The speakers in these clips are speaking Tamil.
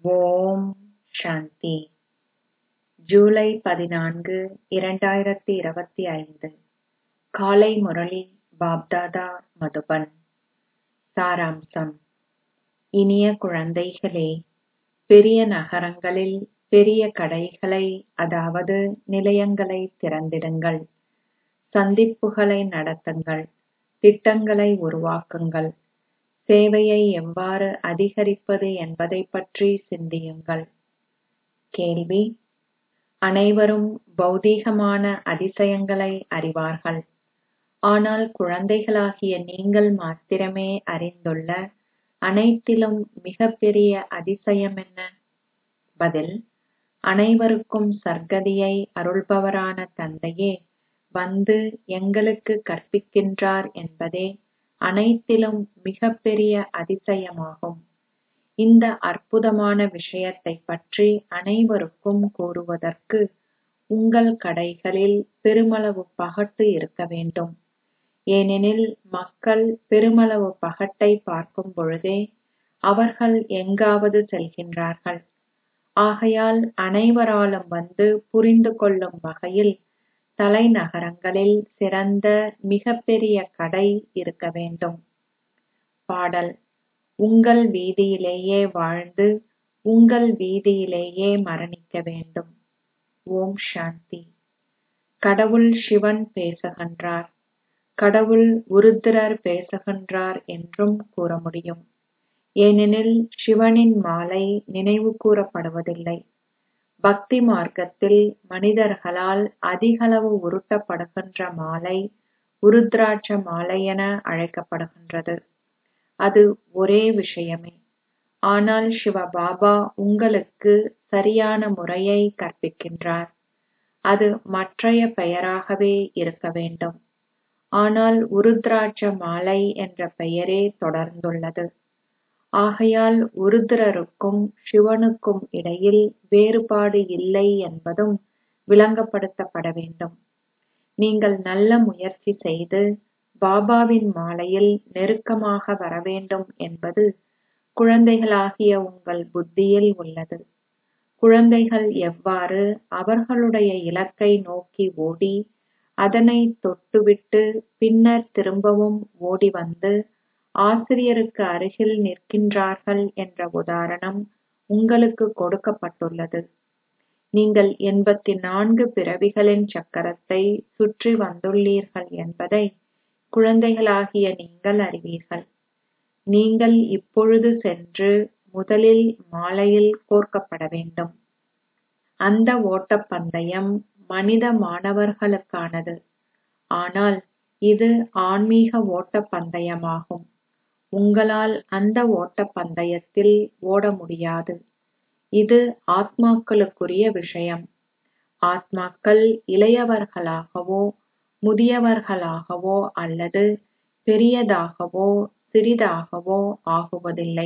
ஓம் சாந்தி ஜூலை பதினான்கு இரண்டாயிரத்தி இருபத்தி ஐந்து காலை முரளி பாப்தாதா மதுபன் சாராம்சம் இனிய குழந்தைகளே பெரிய நகரங்களில் பெரிய கடைகளை அதாவது நிலையங்களை திறந்திடுங்கள் சந்திப்புகளை நடத்துங்கள் திட்டங்களை உருவாக்குங்கள் சேவையை எவ்வாறு அதிகரிப்பது என்பதைப் பற்றி சிந்தியுங்கள் கேள்வி அனைவரும் பௌதீகமான அதிசயங்களை அறிவார்கள் ஆனால் குழந்தைகளாகிய நீங்கள் மாத்திரமே அறிந்துள்ள அனைத்திலும் மிகப்பெரிய அதிசயம் என்ன பதில் அனைவருக்கும் சர்க்கதியை அருள்பவரான தந்தையே வந்து எங்களுக்கு கற்பிக்கின்றார் என்பதே அனைத்திலும் மிகப்பெரிய அதிசயமாகும் இந்த அற்புதமான விஷயத்தைப் பற்றி அனைவருக்கும் கூறுவதற்கு உங்கள் கடைகளில் பெருமளவு பகட்டு இருக்க வேண்டும் ஏனெனில் மக்கள் பெருமளவு பகட்டை பார்க்கும் பொழுதே அவர்கள் எங்காவது செல்கின்றார்கள் ஆகையால் அனைவராலும் வந்து புரிந்து கொள்ளும் வகையில் தலைநகரங்களில் சிறந்த மிகப்பெரிய கடை இருக்க வேண்டும் பாடல் உங்கள் வீதியிலேயே வாழ்ந்து உங்கள் வீதியிலேயே மரணிக்க வேண்டும் ஓம் சாந்தி கடவுள் சிவன் பேசுகின்றார் கடவுள் உருத்திரர் பேசுகின்றார் என்றும் கூற முடியும் ஏனெனில் சிவனின் மாலை நினைவு கூறப்படுவதில்லை பக்தி மார்க்கத்தில் மனிதர்களால் அதிகளவு உருட்டப்படுகின்ற மாலை உருத்ராட்ச மாலை என அழைக்கப்படுகின்றது அது ஒரே விஷயமே ஆனால் சிவபாபா உங்களுக்கு சரியான முறையை கற்பிக்கின்றார் அது மற்றைய பெயராகவே இருக்க வேண்டும் ஆனால் உருத்ராட்ச மாலை என்ற பெயரே தொடர்ந்துள்ளது ஆகையால் உருத்திரருக்கும் சிவனுக்கும் இடையில் வேறுபாடு இல்லை என்பதும் விளங்கப்படுத்தப்பட வேண்டும் நீங்கள் நல்ல முயற்சி செய்து பாபாவின் மாலையில் நெருக்கமாக வர வேண்டும் என்பது குழந்தைகளாகிய உங்கள் புத்தியில் உள்ளது குழந்தைகள் எவ்வாறு அவர்களுடைய இலக்கை நோக்கி ஓடி அதனை தொட்டுவிட்டு பின்னர் திரும்பவும் ஓடி வந்து ஆசிரியருக்கு அருகில் நிற்கின்றார்கள் என்ற உதாரணம் உங்களுக்கு கொடுக்கப்பட்டுள்ளது நீங்கள் எண்பத்தி நான்கு பிறவிகளின் சக்கரத்தை சுற்றி வந்துள்ளீர்கள் என்பதை குழந்தைகளாகிய நீங்கள் அறிவீர்கள் நீங்கள் இப்பொழுது சென்று முதலில் மாலையில் கோர்க்கப்பட வேண்டும் அந்த ஓட்டப்பந்தயம் மனித மாணவர்களுக்கானது ஆனால் இது ஆன்மீக ஓட்டப்பந்தயமாகும் உங்களால் அந்த ஓட்டப்பந்தயத்தில் ஓட முடியாது இது ஆத்மாக்களுக்குரிய விஷயம் ஆத்மாக்கள் இளையவர்களாகவோ முதியவர்களாகவோ அல்லது பெரியதாகவோ சிறிதாகவோ ஆகுவதில்லை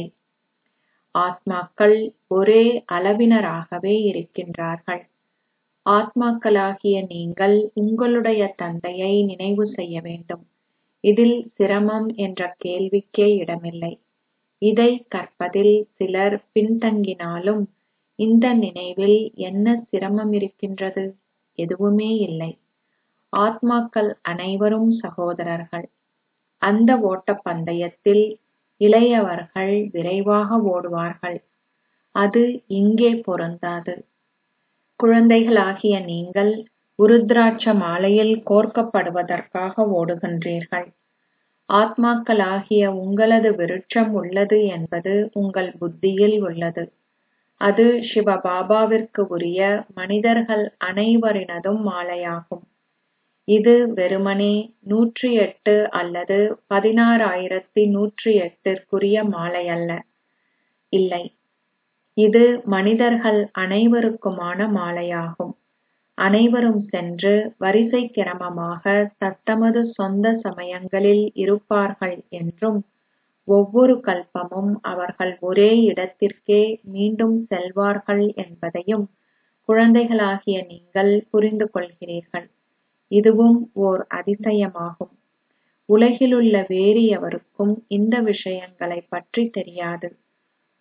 ஆத்மாக்கள் ஒரே அளவினராகவே இருக்கின்றார்கள் ஆத்மாக்களாகிய நீங்கள் உங்களுடைய தந்தையை நினைவு செய்ய வேண்டும் இதில் சிரமம் என்ற கேள்விக்கே இடமில்லை இதை கற்பதில் சிலர் பின்தங்கினாலும் இந்த நினைவில் என்ன சிரமம் இருக்கின்றது எதுவுமே இல்லை ஆத்மாக்கள் அனைவரும் சகோதரர்கள் அந்த ஓட்டப்பந்தயத்தில் இளையவர்கள் விரைவாக ஓடுவார்கள் அது இங்கே பொருந்தாது குழந்தைகளாகிய நீங்கள் உருத்ராட்ச மாலையில் கோர்க்கப்படுவதற்காக ஓடுகின்றீர்கள் ஆத்மாக்களாகிய உங்களது விருட்சம் உள்ளது என்பது உங்கள் புத்தியில் உள்ளது அது சிவபாபாவிற்கு உரிய மனிதர்கள் அனைவரினதும் மாலையாகும் இது வெறுமனே நூற்றி எட்டு அல்லது பதினாறாயிரத்தி நூற்றி எட்டிற்குரிய மாலை அல்ல இல்லை இது மனிதர்கள் அனைவருக்குமான மாலையாகும் அனைவரும் சென்று வரிசை கிரமமாக தத்தமது சொந்த சமயங்களில் இருப்பார்கள் என்றும் ஒவ்வொரு கல்பமும் அவர்கள் ஒரே இடத்திற்கே மீண்டும் செல்வார்கள் என்பதையும் குழந்தைகளாகிய நீங்கள் புரிந்து கொள்கிறீர்கள் இதுவும் ஓர் அதிசயமாகும் உலகிலுள்ள வேறு எவருக்கும் இந்த விஷயங்களைப் பற்றி தெரியாது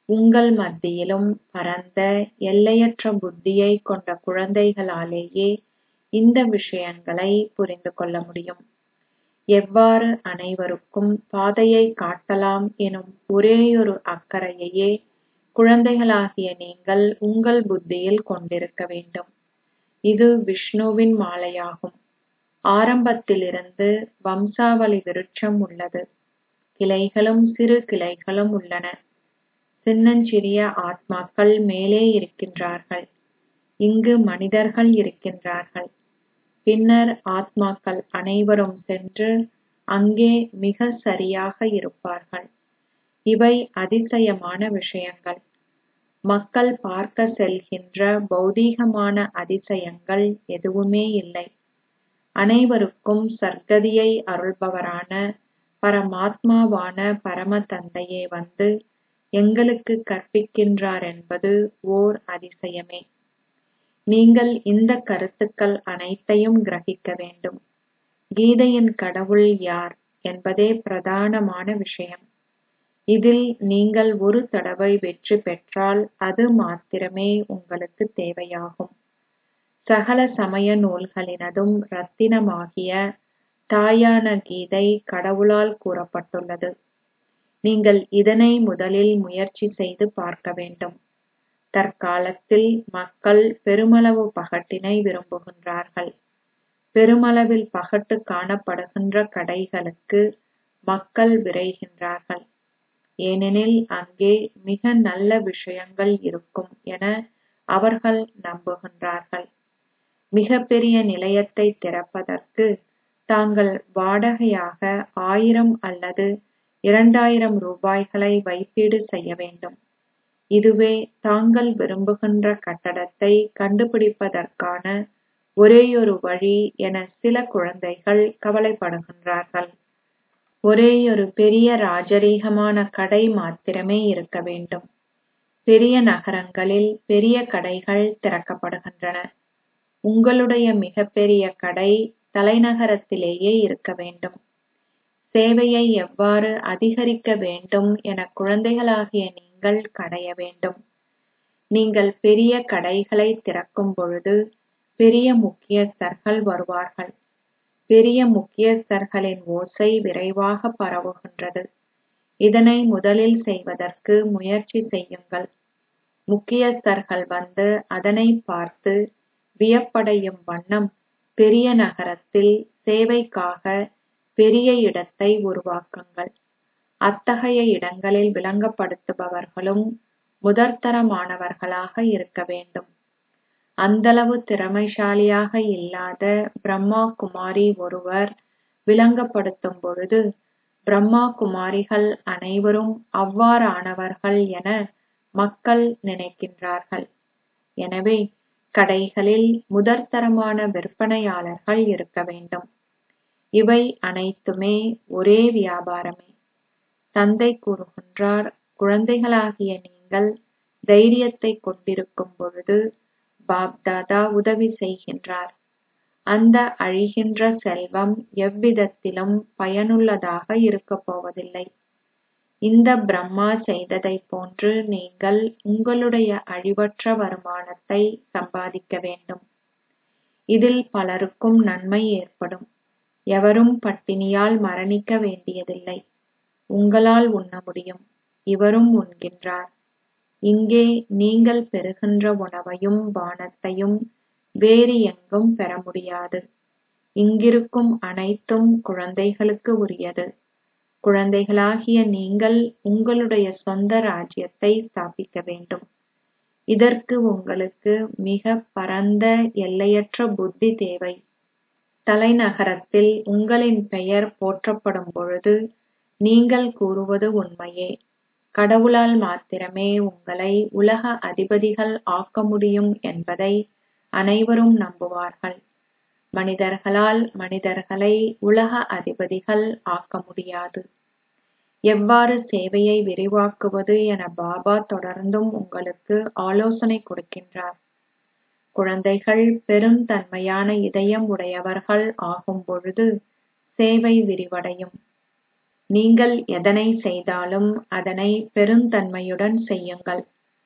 உங்கள் மத்தியிலும் பரந்த எல்லையற்ற புத்தியை கொண்ட குழந்தைகளாலேயே இந்த விஷயங்களை புரிந்து கொள்ள முடியும் எவ்வாறு அனைவருக்கும் பாதையை காட்டலாம் எனும் ஒரேயொரு அக்கறையையே குழந்தைகளாகிய நீங்கள் உங்கள் புத்தியில் கொண்டிருக்க வேண்டும் இது விஷ்ணுவின் மாலையாகும் ஆரம்பத்திலிருந்து வம்சாவளி விருட்சம் உள்ளது கிளைகளும் சிறு கிளைகளும் உள்ளன சின்னஞ்சிறிய ஆத்மாக்கள் மேலே இருக்கின்றார்கள் இங்கு மனிதர்கள் இருக்கின்றார்கள் பின்னர் ஆத்மாக்கள் அனைவரும் சென்று அங்கே மிக சரியாக இருப்பார்கள் இவை அதிசயமான விஷயங்கள் மக்கள் பார்க்க செல்கின்ற பௌதீகமான அதிசயங்கள் எதுவுமே இல்லை அனைவருக்கும் சர்க்கதியை அருள்பவரான பரமாத்மாவான பரம தந்தையே வந்து எங்களுக்கு கற்பிக்கின்றார் என்பது ஓர் அதிசயமே நீங்கள் இந்த கருத்துக்கள் அனைத்தையும் கிரகிக்க வேண்டும் கீதையின் கடவுள் யார் என்பதே பிரதானமான விஷயம் இதில் நீங்கள் ஒரு தடவை வெற்றி பெற்றால் அது மாத்திரமே உங்களுக்கு தேவையாகும் சகல சமய நூல்களினதும் ரத்தினமாகிய தாயான கீதை கடவுளால் கூறப்பட்டுள்ளது நீங்கள் இதனை முதலில் முயற்சி செய்து பார்க்க வேண்டும் தற்காலத்தில் மக்கள் பெருமளவு பகட்டினை விரும்புகின்றார்கள் பெருமளவில் பகட்டு காணப்படுகின்ற கடைகளுக்கு மக்கள் விரைகின்றார்கள் ஏனெனில் அங்கே மிக நல்ல விஷயங்கள் இருக்கும் என அவர்கள் நம்புகின்றார்கள் மிகப்பெரிய நிலையத்தை திறப்பதற்கு தாங்கள் வாடகையாக ஆயிரம் அல்லது இரண்டாயிரம் ரூபாய்களை வைப்பீடு செய்ய வேண்டும் இதுவே தாங்கள் விரும்புகின்ற கட்டடத்தை கண்டுபிடிப்பதற்கான ஒரேயொரு வழி என சில குழந்தைகள் கவலைப்படுகின்றார்கள் ஒரேயொரு பெரிய ராஜரீகமான கடை மாத்திரமே இருக்க வேண்டும் பெரிய நகரங்களில் பெரிய கடைகள் திறக்கப்படுகின்றன உங்களுடைய மிகப்பெரிய கடை தலைநகரத்திலேயே இருக்க வேண்டும் சேவையை எவ்வாறு அதிகரிக்க வேண்டும் என குழந்தைகளாகிய நீங்கள் கடைய வேண்டும் நீங்கள் பெரிய கடைகளை திறக்கும் பொழுது பெரிய முக்கியஸ்தர்கள் வருவார்கள் பெரிய முக்கியஸ்தர்களின் ஓசை விரைவாக பரவுகின்றது இதனை முதலில் செய்வதற்கு முயற்சி செய்யுங்கள் முக்கியஸ்தர்கள் வந்து அதனை பார்த்து வியப்படையும் வண்ணம் பெரிய நகரத்தில் சேவைக்காக பெரிய இடத்தை உருவாக்குங்கள் அத்தகைய இடங்களில் விளங்கப்படுத்துபவர்களும் முதற்தரமானவர்களாக இருக்க வேண்டும் அந்தளவு திறமைசாலியாக இல்லாத பிரம்மா குமாரி ஒருவர் விளங்கப்படுத்தும் பொழுது பிரம்மா குமாரிகள் அனைவரும் அவ்வாறானவர்கள் என மக்கள் நினைக்கின்றார்கள் எனவே கடைகளில் முதற்தரமான விற்பனையாளர்கள் இருக்க வேண்டும் இவை அனைத்துமே ஒரே வியாபாரமே தந்தை கூறுகின்றார் குழந்தைகளாகிய நீங்கள் தைரியத்தை கொண்டிருக்கும் பொழுது பாப்தாதா உதவி செய்கின்றார் அந்த அழிகின்ற செல்வம் எவ்விதத்திலும் பயனுள்ளதாக இருக்கப் போவதில்லை இந்த பிரம்மா செய்ததைப் போன்று நீங்கள் உங்களுடைய அழிவற்ற வருமானத்தை சம்பாதிக்க வேண்டும் இதில் பலருக்கும் நன்மை ஏற்படும் எவரும் பட்டினியால் மரணிக்க வேண்டியதில்லை உங்களால் உண்ண முடியும் இவரும் உண்கின்றார் இங்கே நீங்கள் பெறுகின்ற உணவையும் பானத்தையும் வேறு எங்கும் பெற முடியாது இங்கிருக்கும் அனைத்தும் குழந்தைகளுக்கு உரியது குழந்தைகளாகிய நீங்கள் உங்களுடைய சொந்த ராஜ்யத்தை ஸ்தாபிக்க வேண்டும் இதற்கு உங்களுக்கு மிக பரந்த எல்லையற்ற புத்தி தேவை தலைநகரத்தில் உங்களின் பெயர் போற்றப்படும் பொழுது நீங்கள் கூறுவது உண்மையே கடவுளால் மாத்திரமே உங்களை உலக அதிபதிகள் ஆக்க முடியும் என்பதை அனைவரும் நம்புவார்கள் மனிதர்களால் மனிதர்களை உலக அதிபதிகள் ஆக்க முடியாது எவ்வாறு சேவையை விரிவாக்குவது என பாபா தொடர்ந்தும் உங்களுக்கு ஆலோசனை கொடுக்கின்றார் குழந்தைகள் பெருந்தன்மையான இதயம் உடையவர்கள் ஆகும் பொழுது சேவை விரிவடையும் நீங்கள் எதனை செய்தாலும் அதனை பெருந்தன்மையுடன் செய்யுங்கள்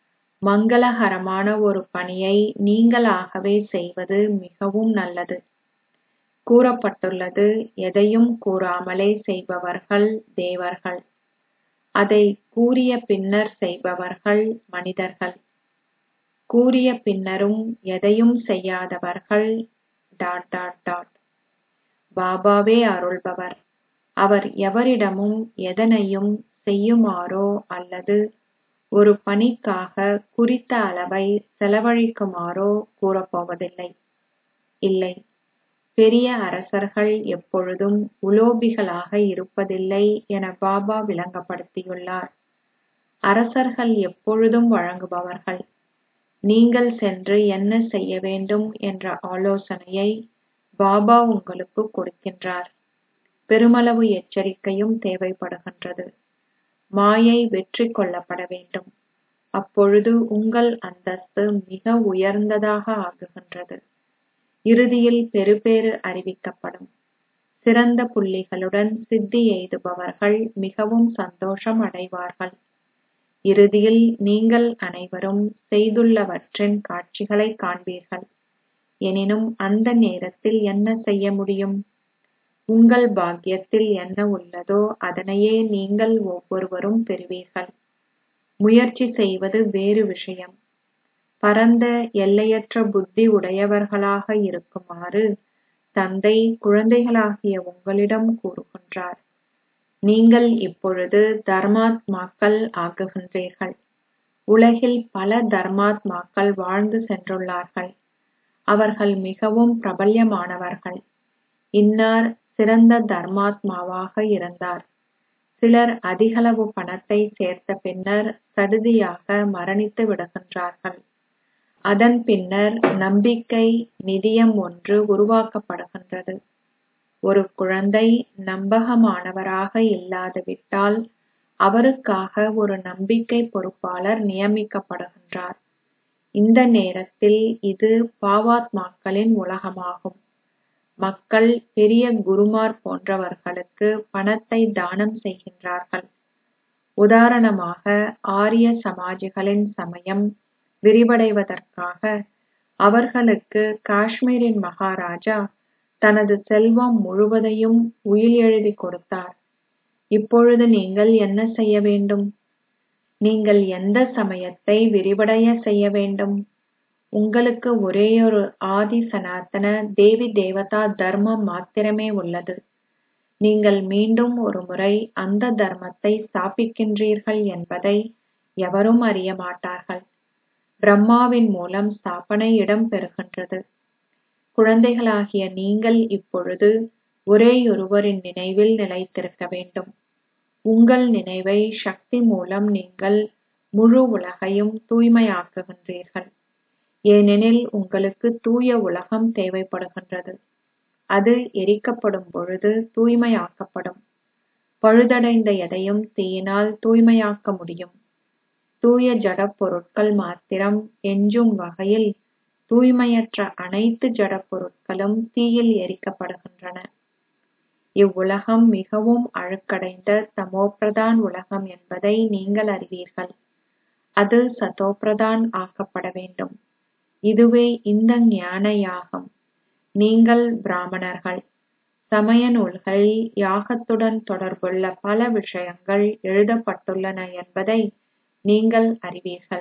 மங்களகரமான ஒரு பணியை நீங்களாகவே செய்வது மிகவும் நல்லது கூறப்பட்டுள்ளது எதையும் கூறாமலே செய்பவர்கள் தேவர்கள் அதை கூறிய பின்னர் செய்பவர்கள் மனிதர்கள் கூறிய பின்னரும் எதையும் செய்யாதவர்கள் டாட் டாட் டாட் பாபாவே அருள்பவர் அவர் எவரிடமும் எதனையும் செய்யுமாறோ அல்லது ஒரு பணிக்காக குறித்த அளவை செலவழிக்குமாறோ கூறப்போவதில்லை இல்லை பெரிய அரசர்கள் எப்பொழுதும் உலோபிகளாக இருப்பதில்லை என பாபா விளங்கப்படுத்தியுள்ளார் அரசர்கள் எப்பொழுதும் வழங்குபவர்கள் நீங்கள் சென்று என்ன செய்ய வேண்டும் என்ற ஆலோசனையை பாபா உங்களுக்கு கொடுக்கின்றார் பெருமளவு எச்சரிக்கையும் தேவைப்படுகின்றது மாயை வெற்றி கொள்ளப்பட வேண்டும் அப்பொழுது உங்கள் அந்தஸ்து மிக உயர்ந்ததாக ஆகுகின்றது இறுதியில் பெறுபேறு அறிவிக்கப்படும் சிறந்த புள்ளிகளுடன் சித்தி எய்துபவர்கள் மிகவும் சந்தோஷம் அடைவார்கள் இறுதியில் நீங்கள் அனைவரும் செய்துள்ளவற்றின் காட்சிகளை காண்பீர்கள் எனினும் அந்த நேரத்தில் என்ன செய்ய முடியும் உங்கள் பாக்கியத்தில் என்ன உள்ளதோ அதனையே நீங்கள் ஒவ்வொருவரும் பெறுவீர்கள் முயற்சி செய்வது வேறு விஷயம் பரந்த எல்லையற்ற புத்தி உடையவர்களாக இருக்குமாறு தந்தை குழந்தைகளாகிய உங்களிடம் கூறுகின்றார் நீங்கள் இப்பொழுது தர்மாத்மாக்கள் ஆகுகின்றீர்கள் உலகில் பல தர்மாத்மாக்கள் வாழ்ந்து சென்றுள்ளார்கள் அவர்கள் மிகவும் பிரபல்யமானவர்கள் இன்னார் சிறந்த தர்மாத்மாவாக இருந்தார் சிலர் அதிகளவு பணத்தை சேர்த்த பின்னர் சடுதியாக மரணித்து விடுகின்றார்கள் அதன் பின்னர் நம்பிக்கை நிதியம் ஒன்று உருவாக்கப்படுகின்றது ஒரு குழந்தை நம்பகமானவராக இல்லாதுவிட்டால் அவருக்காக ஒரு நம்பிக்கை பொறுப்பாளர் நியமிக்கப்படுகின்றார் இந்த நேரத்தில் இது பாவாத்மாக்களின் உலகமாகும் மக்கள் பெரிய குருமார் போன்றவர்களுக்கு பணத்தை தானம் செய்கின்றார்கள் உதாரணமாக ஆரிய சமாஜிகளின் சமயம் விரிவடைவதற்காக அவர்களுக்கு காஷ்மீரின் மகாராஜா தனது செல்வம் முழுவதையும் உயில் எழுதி கொடுத்தார் இப்பொழுது நீங்கள் என்ன செய்ய வேண்டும் நீங்கள் எந்த சமயத்தை விரிவடைய செய்ய வேண்டும் உங்களுக்கு ஒரேயொரு ஆதி சனாதன தேவி தேவதா தர்மம் மாத்திரமே உள்ளது நீங்கள் மீண்டும் ஒரு முறை அந்த தர்மத்தை ஸ்தாபிக்கின்றீர்கள் என்பதை எவரும் அறிய மாட்டார்கள் பிரம்மாவின் மூலம் ஸ்தாபனை இடம் பெறுகின்றது குழந்தைகளாகிய நீங்கள் இப்பொழுது ஒரேயொருவரின் நினைவில் நிலைத்திருக்க வேண்டும் உங்கள் நினைவை சக்தி மூலம் நீங்கள் முழு உலகையும் தூய்மையாக்குகின்றீர்கள் ஏனெனில் உங்களுக்கு தூய உலகம் தேவைப்படுகின்றது அது எரிக்கப்படும் பொழுது தூய்மையாக்கப்படும் பழுதடைந்த எதையும் தீயினால் தூய்மையாக்க முடியும் தூய ஜடப் பொருட்கள் மாத்திரம் எஞ்சும் வகையில் தூய்மையற்ற அனைத்து ஜடப் பொருட்களும் தீயில் எரிக்கப்படுகின்றன இவ்வுலகம் மிகவும் அழுக்கடைந்த தமோபிரதான் உலகம் என்பதை நீங்கள் அறிவீர்கள் அது சதோபிரதான் ஆக்கப்பட வேண்டும் இதுவே இந்த ஞான யாகம் நீங்கள் பிராமணர்கள் சமய நூல்களில் யாகத்துடன் தொடர்புள்ள பல விஷயங்கள் எழுதப்பட்டுள்ளன என்பதை நீங்கள் அறிவீர்கள்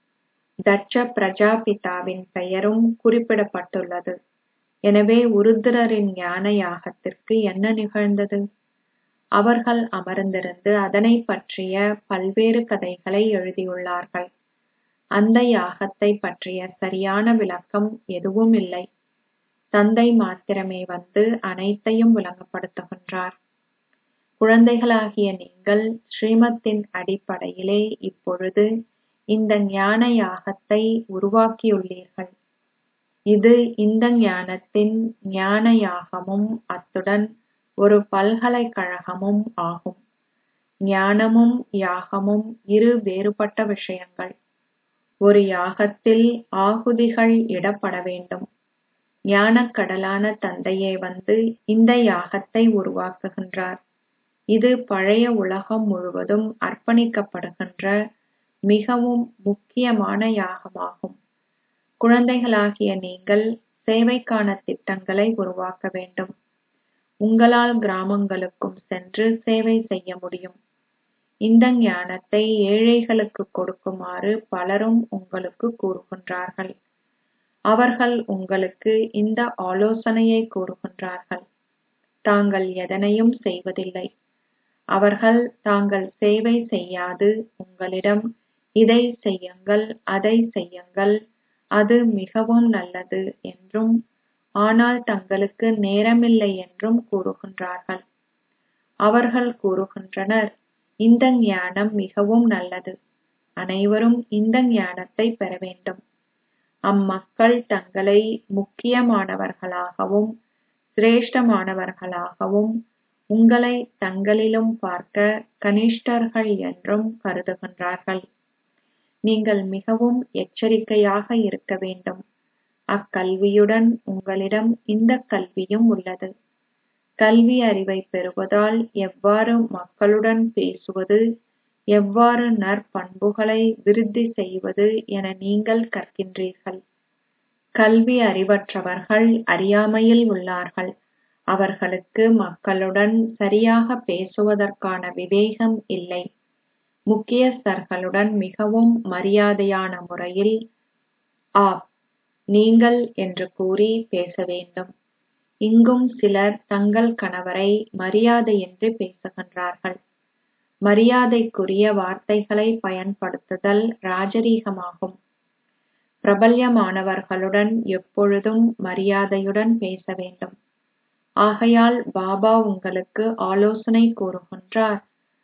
தட்ச பிரஜாபிதாவின் பெயரும் குறிப்பிடப்பட்டுள்ளது எனவே உருத்திரரின் ஞான யாகத்திற்கு என்ன நிகழ்ந்தது அவர்கள் அமர்ந்திருந்து அதனை பற்றிய பல்வேறு கதைகளை எழுதியுள்ளார்கள் அந்த யாகத்தை பற்றிய சரியான விளக்கம் எதுவும் இல்லை தந்தை மாத்திரமே வந்து அனைத்தையும் விளங்கப்படுத்துகின்றார் குழந்தைகளாகிய நீங்கள் ஸ்ரீமத்தின் அடிப்படையிலே இப்பொழுது இந்த ஞான யாகத்தை உருவாக்கியுள்ளீர்கள் இது இந்த ஞானத்தின் ஞான யாகமும் அத்துடன் ஒரு பல்கலைக்கழகமும் ஆகும் ஞானமும் யாகமும் இரு வேறுபட்ட விஷயங்கள் ஒரு யாகத்தில் ஆகுதிகள் இடப்பட வேண்டும் ஞானக்கடலான தந்தையே வந்து இந்த யாகத்தை உருவாக்குகின்றார் இது பழைய உலகம் முழுவதும் அர்ப்பணிக்கப்படுகின்ற மிகவும் முக்கியமான யாகமாகும் குழந்தைகளாகிய நீங்கள் சேவைக்கான திட்டங்களை உருவாக்க வேண்டும் உங்களால் கிராமங்களுக்கும் சென்று சேவை செய்ய முடியும் இந்த ஞானத்தை ஏழைகளுக்கு கொடுக்குமாறு பலரும் உங்களுக்கு கூறுகின்றார்கள் அவர்கள் உங்களுக்கு இந்த ஆலோசனையை கூறுகின்றார்கள் தாங்கள் எதனையும் செய்வதில்லை அவர்கள் தாங்கள் சேவை செய்யாது உங்களிடம் இதை செய்யுங்கள் அதை செய்யுங்கள் அது மிகவும் நல்லது என்றும் ஆனால் தங்களுக்கு நேரமில்லை என்றும் கூறுகின்றார்கள் அவர்கள் கூறுகின்றனர் இந்த ஞானம் மிகவும் நல்லது அனைவரும் இந்த ஞானத்தை பெற வேண்டும் அம்மக்கள் தங்களை முக்கியமானவர்களாகவும் சிரேஷ்டமானவர்களாகவும் உங்களை தங்களிலும் பார்க்க கனிஷ்டர்கள் என்றும் கருதுகின்றார்கள் நீங்கள் மிகவும் எச்சரிக்கையாக இருக்க வேண்டும் அக்கல்வியுடன் உங்களிடம் இந்த கல்வியும் உள்ளது கல்வி அறிவை பெறுவதால் எவ்வாறு மக்களுடன் பேசுவது எவ்வாறு நற்பண்புகளை விருத்தி செய்வது என நீங்கள் கற்கின்றீர்கள் கல்வி அறிவற்றவர்கள் அறியாமையில் உள்ளார்கள் அவர்களுக்கு மக்களுடன் சரியாக பேசுவதற்கான விவேகம் இல்லை முக்கியஸ்தர்களுடன் மிகவும் மரியாதையான முறையில் ஆப் நீங்கள் என்று கூறி பேச வேண்டும் இங்கும் சிலர் தங்கள் கணவரை மரியாதையின்றி பேசுகின்றார்கள் மரியாதைக்குரிய வார்த்தைகளை பயன்படுத்துதல் ராஜரீகமாகும் பிரபல்யமானவர்களுடன் எப்பொழுதும் மரியாதையுடன் பேச வேண்டும் ஆகையால் பாபா உங்களுக்கு ஆலோசனை கூறுகின்றார்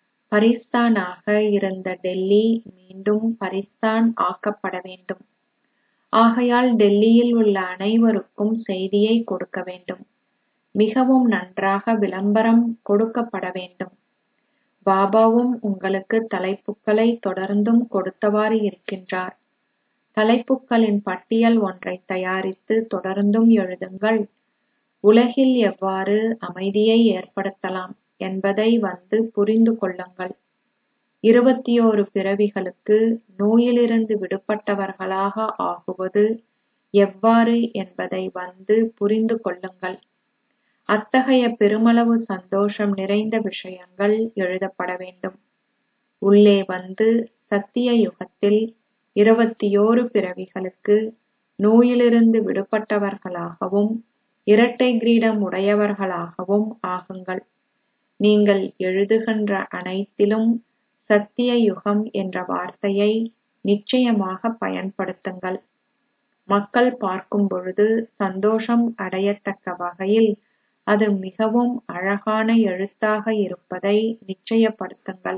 பரிஸ்தானாக இருந்த டெல்லி மீண்டும் பரிஸ்தான் ஆக்கப்பட வேண்டும் ஆகையால் டெல்லியில் உள்ள அனைவருக்கும் செய்தியை கொடுக்க வேண்டும் மிகவும் நன்றாக விளம்பரம் கொடுக்கப்பட வேண்டும் பாபாவும் உங்களுக்கு தலைப்புகளை தொடர்ந்தும் கொடுத்தவாறு இருக்கின்றார் தலைப்புகளின் பட்டியல் ஒன்றை தயாரித்து தொடர்ந்தும் எழுதுங்கள் உலகில் எவ்வாறு அமைதியை ஏற்படுத்தலாம் என்பதை வந்து புரிந்து கொள்ளுங்கள் இருபத்தியோரு பிறவிகளுக்கு நோயிலிருந்து விடுபட்டவர்களாக ஆகுவது எவ்வாறு என்பதை வந்து புரிந்து கொள்ளுங்கள் அத்தகைய பெருமளவு சந்தோஷம் நிறைந்த விஷயங்கள் எழுதப்பட வேண்டும் உள்ளே வந்து சத்திய யுகத்தில் இருபத்தியோரு பிறவிகளுக்கு நோயிலிருந்து விடுபட்டவர்களாகவும் இரட்டை கிரீடம் உடையவர்களாகவும் ஆகுங்கள் நீங்கள் எழுதுகின்ற அனைத்திலும் சத்திய யுகம் என்ற வார்த்தையை நிச்சயமாக பயன்படுத்துங்கள் மக்கள் பார்க்கும் பொழுது சந்தோஷம் அடையத்தக்க வகையில் அது மிகவும் அழகான எழுத்தாக இருப்பதை நிச்சயப்படுத்துங்கள்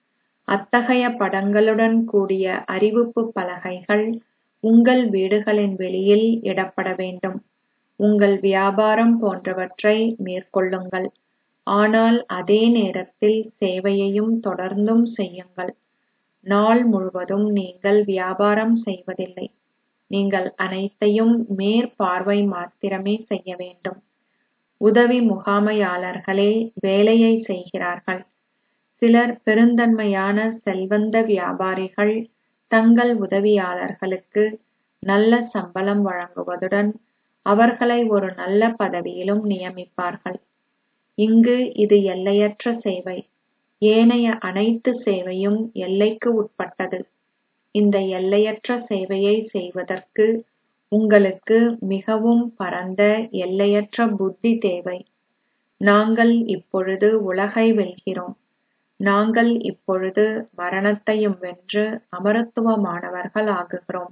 அத்தகைய படங்களுடன் கூடிய அறிவிப்பு பலகைகள் உங்கள் வீடுகளின் வெளியில் இடப்பட வேண்டும் உங்கள் வியாபாரம் போன்றவற்றை மேற்கொள்ளுங்கள் ஆனால் அதே நேரத்தில் சேவையையும் தொடர்ந்தும் செய்யுங்கள் நாள் முழுவதும் நீங்கள் வியாபாரம் செய்வதில்லை நீங்கள் அனைத்தையும் மேற்பார்வை மாத்திரமே செய்ய வேண்டும் உதவி முகாமையாளர்களே வேலையை செய்கிறார்கள் சிலர் பெருந்தன்மையான செல்வந்த வியாபாரிகள் தங்கள் உதவியாளர்களுக்கு நல்ல சம்பளம் வழங்குவதுடன் அவர்களை ஒரு நல்ல பதவியிலும் நியமிப்பார்கள் இங்கு இது எல்லையற்ற சேவை ஏனைய அனைத்து சேவையும் எல்லைக்கு உட்பட்டது இந்த எல்லையற்ற சேவையை செய்வதற்கு உங்களுக்கு மிகவும் பரந்த எல்லையற்ற புத்தி தேவை நாங்கள் இப்பொழுது உலகை வெல்கிறோம் நாங்கள் இப்பொழுது மரணத்தையும் வென்று அமரத்துவமானவர்கள் ஆகுகிறோம்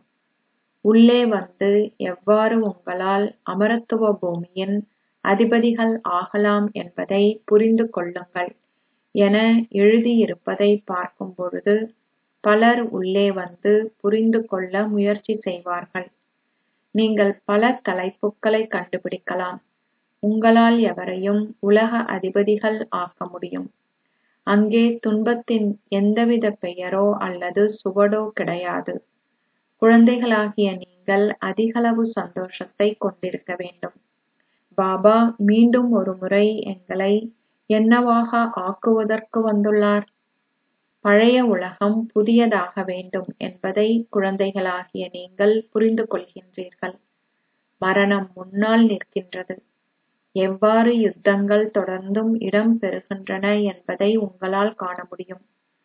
உள்ளே வந்து எவ்வாறு உங்களால் அமரத்துவ பூமியின் அதிபதிகள் ஆகலாம் என்பதை புரிந்து கொள்ளுங்கள் என எழுதியிருப்பதை பார்க்கும் பொழுது பலர் உள்ளே வந்து புரிந்து கொள்ள முயற்சி செய்வார்கள் நீங்கள் பல தலைப்புகளை கண்டுபிடிக்கலாம் உங்களால் எவரையும் உலக அதிபதிகள் ஆக்க முடியும் அங்கே துன்பத்தின் எந்தவித பெயரோ அல்லது சுவடோ கிடையாது குழந்தைகளாகிய நீங்கள் அதிகளவு சந்தோஷத்தை கொண்டிருக்க வேண்டும் பாபா மீண்டும் ஒரு முறை எங்களை என்னவாக ஆக்குவதற்கு வந்துள்ளார் பழைய உலகம் புதியதாக வேண்டும் என்பதை குழந்தைகளாகிய நீங்கள் புரிந்து கொள்கின்றீர்கள் மரணம் முன்னால் நிற்கின்றது எவ்வாறு யுத்தங்கள் தொடர்ந்தும் இடம் பெறுகின்றன என்பதை உங்களால் காண முடியும்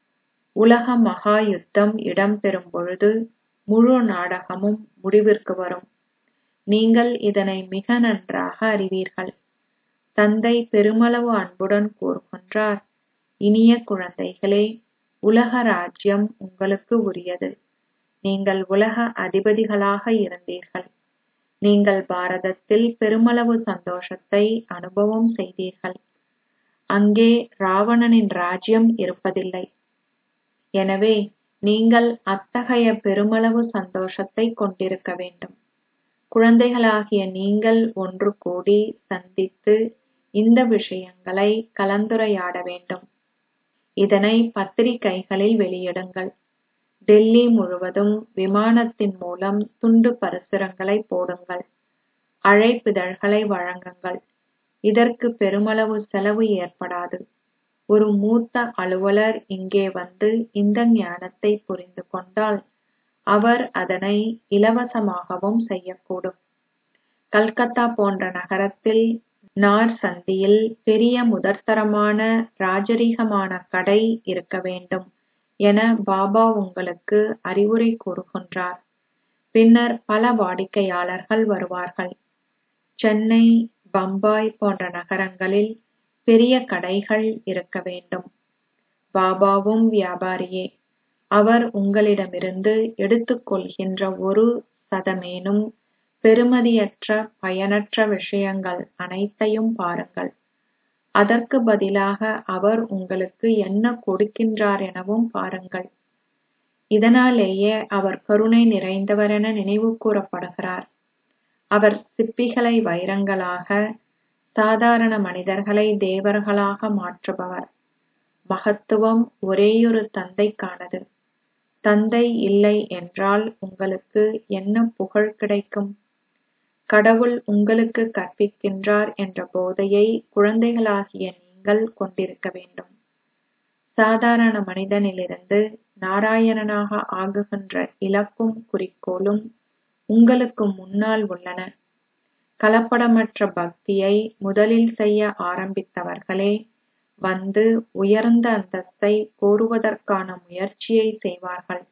உலக மகா யுத்தம் இடம்பெறும் பொழுது முழு நாடகமும் முடிவிற்கு வரும் நீங்கள் இதனை மிக நன்றாக அறிவீர்கள் தந்தை பெருமளவு அன்புடன் கூறுகின்றார் இனிய குழந்தைகளே உலக ராஜ்யம் உங்களுக்கு உரியது நீங்கள் உலக அதிபதிகளாக இருந்தீர்கள் நீங்கள் பாரதத்தில் பெருமளவு சந்தோஷத்தை அனுபவம் செய்தீர்கள் அங்கே ராவணனின் ராஜ்யம் இருப்பதில்லை எனவே நீங்கள் அத்தகைய பெருமளவு சந்தோஷத்தை கொண்டிருக்க வேண்டும் குழந்தைகளாகிய நீங்கள் ஒன்று கூடி சந்தித்து இந்த விஷயங்களை கலந்துரையாட வேண்டும் இதனை பத்திரிகைகளில் வெளியிடுங்கள் டெல்லி முழுவதும் விமானத்தின் மூலம் துண்டு பரிசுரங்களை போடுங்கள் அழைப்பிதழ்களை வழங்குங்கள் இதற்கு பெருமளவு செலவு ஏற்படாது ஒரு மூத்த அலுவலர் இங்கே வந்து இந்த ஞானத்தை புரிந்து கொண்டால் அவர் அதனை இலவசமாகவும் செய்யக்கூடும் கல்கத்தா போன்ற நகரத்தில் நார் சந்தியில் பெரிய முதற்தரமான ராஜரீகமான கடை இருக்க வேண்டும் என பாபா உங்களுக்கு அறிவுரை கூறுகின்றார் பின்னர் பல வாடிக்கையாளர்கள் வருவார்கள் சென்னை பம்பாய் போன்ற நகரங்களில் பெரிய கடைகள் இருக்க வேண்டும் பாபாவும் வியாபாரியே அவர் உங்களிடமிருந்து எடுத்துக்கொள்கின்ற ஒரு சதமேனும் பெறுமதியற்ற பயனற்ற விஷயங்கள் அனைத்தையும் பாருங்கள் அதற்கு பதிலாக அவர் உங்களுக்கு என்ன கொடுக்கின்றார் எனவும் பாருங்கள் இதனாலேயே அவர் கருணை நிறைந்தவர் என நினைவு கூறப்படுகிறார் அவர் சிப்பிகளை வைரங்களாக சாதாரண மனிதர்களை தேவர்களாக மாற்றுபவர் மகத்துவம் ஒரேயொரு தந்தைக்கானது தந்தை இல்லை என்றால் உங்களுக்கு என்ன புகழ் கிடைக்கும் கடவுள் உங்களுக்கு கற்பிக்கின்றார் என்ற போதையை குழந்தைகளாகிய நீங்கள் கொண்டிருக்க வேண்டும் சாதாரண மனிதனிலிருந்து நாராயணனாக ஆகுகின்ற இலக்கும் குறிக்கோளும் உங்களுக்கு முன்னால் உள்ளன கலப்படமற்ற பக்தியை முதலில் செய்ய ஆரம்பித்தவர்களே வந்து உயர்ந்த அந்தஸ்தை கோருவதற்கான முயற்சியை செய்வார்கள்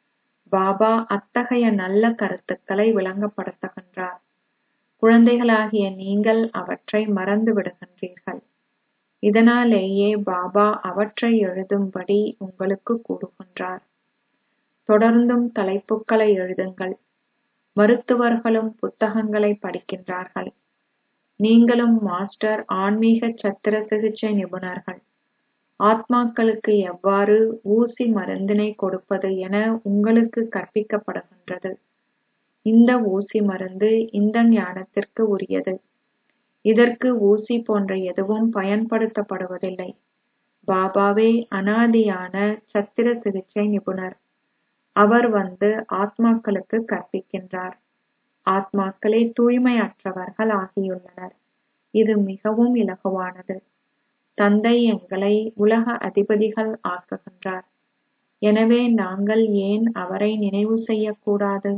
பாபா அத்தகைய நல்ல கருத்துக்களை விளங்கப்படுத்துகின்றார் குழந்தைகளாகிய நீங்கள் அவற்றை மறந்து விடுகின்றீர்கள் இதனாலேயே பாபா அவற்றை எழுதும்படி உங்களுக்கு கூறுகின்றார் தொடர்ந்தும் தலைப்புகளை எழுதுங்கள் மருத்துவர்களும் புத்தகங்களை படிக்கின்றார்கள் நீங்களும் மாஸ்டர் ஆன்மீக சத்திர சிகிச்சை நிபுணர்கள் ஆத்மாக்களுக்கு எவ்வாறு ஊசி மருந்தினை கொடுப்பது என உங்களுக்கு கற்பிக்கப்படுகின்றது இந்த ஊசி மருந்து இந்த ஞானத்திற்கு உரியது இதற்கு ஊசி போன்ற எதுவும் பயன்படுத்தப்படுவதில்லை பாபாவே அனாதியான சத்திர சிகிச்சை நிபுணர் அவர் வந்து ஆத்மாக்களுக்கு கற்பிக்கின்றார் ஆத்மாக்களே தூய்மையற்றவர்கள் ஆகியுள்ளனர் இது மிகவும் இலகுவானது தந்தை எங்களை உலக அதிபதிகள் ஆக்குகின்றார் எனவே நாங்கள் ஏன் அவரை நினைவு செய்யக்கூடாது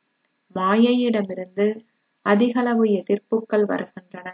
மாயையிடமிருந்து அதிகளவு எதிர்ப்புகள் வருகின்றன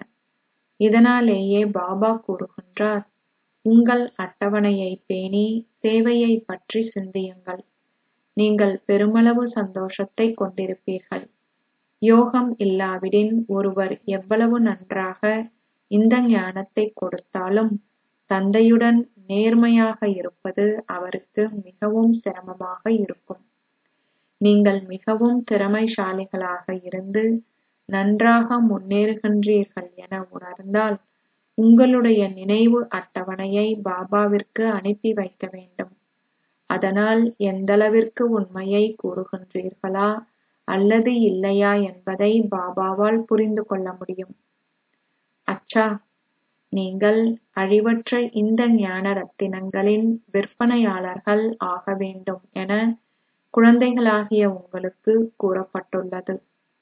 இதனாலேயே பாபா கூறுகின்றார் உங்கள் அட்டவணையை பேணி சேவையை பற்றி சிந்தியுங்கள் நீங்கள் பெருமளவு சந்தோஷத்தை கொண்டிருப்பீர்கள் யோகம் இல்லாவிடின் ஒருவர் எவ்வளவு நன்றாக இந்த ஞானத்தை கொடுத்தாலும் தந்தையுடன் நேர்மையாக இருப்பது அவருக்கு மிகவும் சிரமமாக இருக்கும் நீங்கள் மிகவும் திறமைசாலிகளாக இருந்து நன்றாக முன்னேறுகின்றீர்கள் என உணர்ந்தால் உங்களுடைய நினைவு அட்டவணையை பாபாவிற்கு அனுப்பி வைக்க வேண்டும் அதனால் எந்தளவிற்கு உண்மையை கூறுகின்றீர்களா அல்லது இல்லையா என்பதை பாபாவால் புரிந்து கொள்ள முடியும் அச்சா நீங்கள் அழிவற்ற இந்த ஞான ரத்தினங்களின் விற்பனையாளர்கள் ஆக வேண்டும் என குழந்தைகளாகிய உங்களுக்கு கூறப்பட்டுள்ளது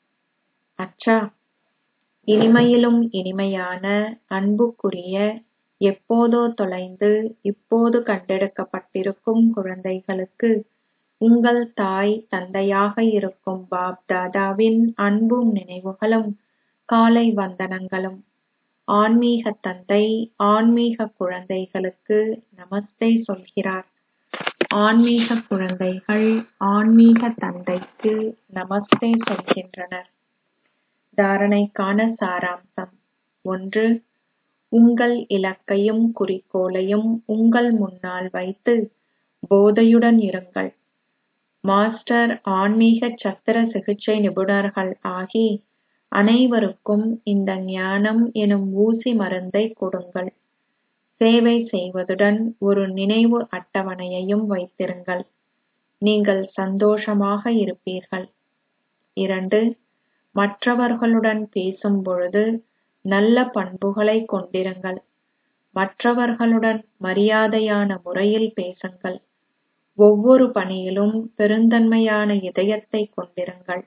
அச்சா இனிமையிலும் இனிமையான அன்புக்குரிய எப்போதோ தொலைந்து இப்போது கண்டெடுக்கப்பட்டிருக்கும் குழந்தைகளுக்கு உங்கள் தாய் தந்தையாக இருக்கும் பாப் தாதாவின் அன்பும் நினைவுகளும் காலை வந்தனங்களும் ஆன்மீக தந்தை ஆன்மீக குழந்தைகளுக்கு நமஸ்தே சொல்கிறார் ஆன்மீக குழந்தைகள் ஆன்மீக தந்தைக்கு நமஸ்தே சொல்கின்றனர் தாரணைக்கான சாராம்சம் ஒன்று உங்கள் இலக்கையும் குறிக்கோளையும் உங்கள் முன்னால் வைத்து போதையுடன் இருங்கள் மாஸ்டர் ஆன்மீக சத்திர சிகிச்சை நிபுணர்கள் ஆகி அனைவருக்கும் இந்த ஞானம் எனும் ஊசி மருந்தை கொடுங்கள் சேவை செய்வதுடன் ஒரு நினைவு அட்டவணையையும் வைத்திருங்கள் நீங்கள் சந்தோஷமாக இருப்பீர்கள் இரண்டு மற்றவர்களுடன் பேசும் பொழுது நல்ல பண்புகளை கொண்டிருங்கள் மற்றவர்களுடன் மரியாதையான முறையில் பேசுங்கள் ஒவ்வொரு பணியிலும் பெருந்தன்மையான இதயத்தை கொண்டிருங்கள்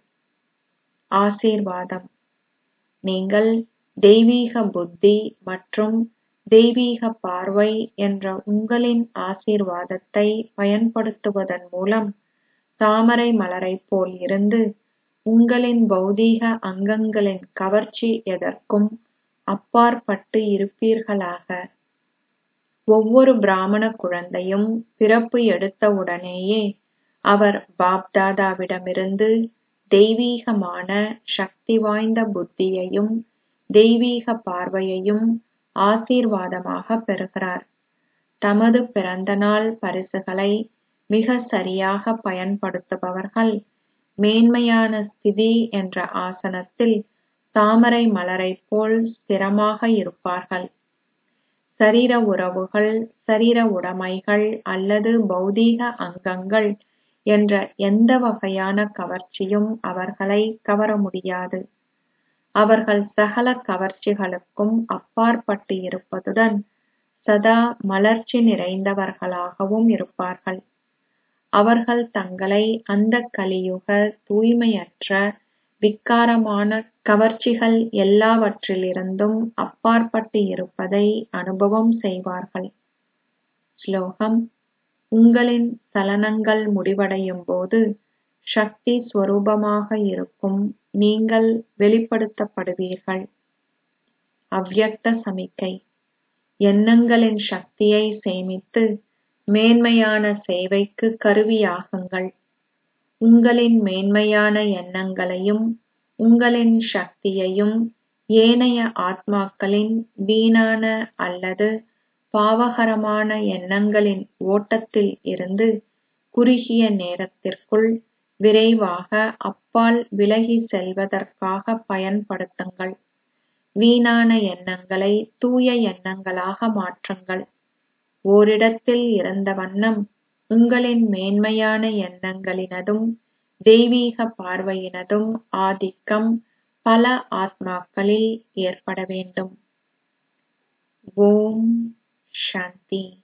ஆசீர்வாதம் நீங்கள் தெய்வீக புத்தி மற்றும் தெய்வீக பார்வை என்ற உங்களின் ஆசீர்வாதத்தை பயன்படுத்துவதன் மூலம் தாமரை மலரைப் போல் இருந்து உங்களின் பௌதீக அங்கங்களின் கவர்ச்சி எதற்கும் அப்பாற்பட்டு இருப்பீர்களாக ஒவ்வொரு பிராமண குழந்தையும் பிறப்பு எடுத்தவுடனேயே அவர் பாப்தாதாவிடமிருந்து தெய்வீகமான சக்தி வாய்ந்த புத்தியையும் தெய்வீக பார்வையையும் ஆசீர்வாதமாக பெறுகிறார் தமது பிறந்தநாள் பரிசுகளை மிக சரியாக பயன்படுத்துபவர்கள் மேன்மையான ஸ்திதி என்ற ஆசனத்தில் தாமரை மலரைப் போல் ஸ்திரமாக இருப்பார்கள் சரீர உறவுகள் சரீர உடைமைகள் அல்லது பௌதீக அங்கங்கள் என்ற எந்த வகையான கவர்ச்சியும் அவர்களை கவர முடியாது அவர்கள் சகல கவர்ச்சிகளுக்கும் அப்பாற்பட்டு இருப்பதுடன் சதா மலர்ச்சி நிறைந்தவர்களாகவும் இருப்பார்கள் அவர்கள் தங்களை அந்த கலியுக தூய்மையற்ற விக்காரமான கவர்ச்சிகள் எல்லாவற்றிலிருந்தும் அப்பாற்பட்டு இருப்பதை அனுபவம் செய்வார்கள் ஸ்லோகம் உங்களின் சலனங்கள் முடிவடையும் போது சக்தி ஸ்வரூபமாக இருக்கும் நீங்கள் வெளிப்படுத்தப்படுவீர்கள் அவ்யக்த சமிக்கை எண்ணங்களின் சக்தியை சேமித்து மேன்மையான சேவைக்கு கருவியாகுங்கள் உங்களின் மேன்மையான எண்ணங்களையும் உங்களின் சக்தியையும் ஏனைய ஆத்மாக்களின் வீணான அல்லது பாவகரமான எண்ணங்களின் ஓட்டத்தில் இருந்து குறுகிய நேரத்திற்குள் விரைவாக அப்பால் விலகி செல்வதற்காக பயன்படுத்துங்கள் வீணான எண்ணங்களை தூய எண்ணங்களாக மாற்றுங்கள் ஓரிடத்தில் இருந்த வண்ணம் உங்களின் மேன்மையான எண்ணங்களினதும் தெய்வீக பார்வையினதும் ஆதிக்கம் பல ஆத்மாக்களில் ஏற்பட வேண்டும் ஓம் சாந்தி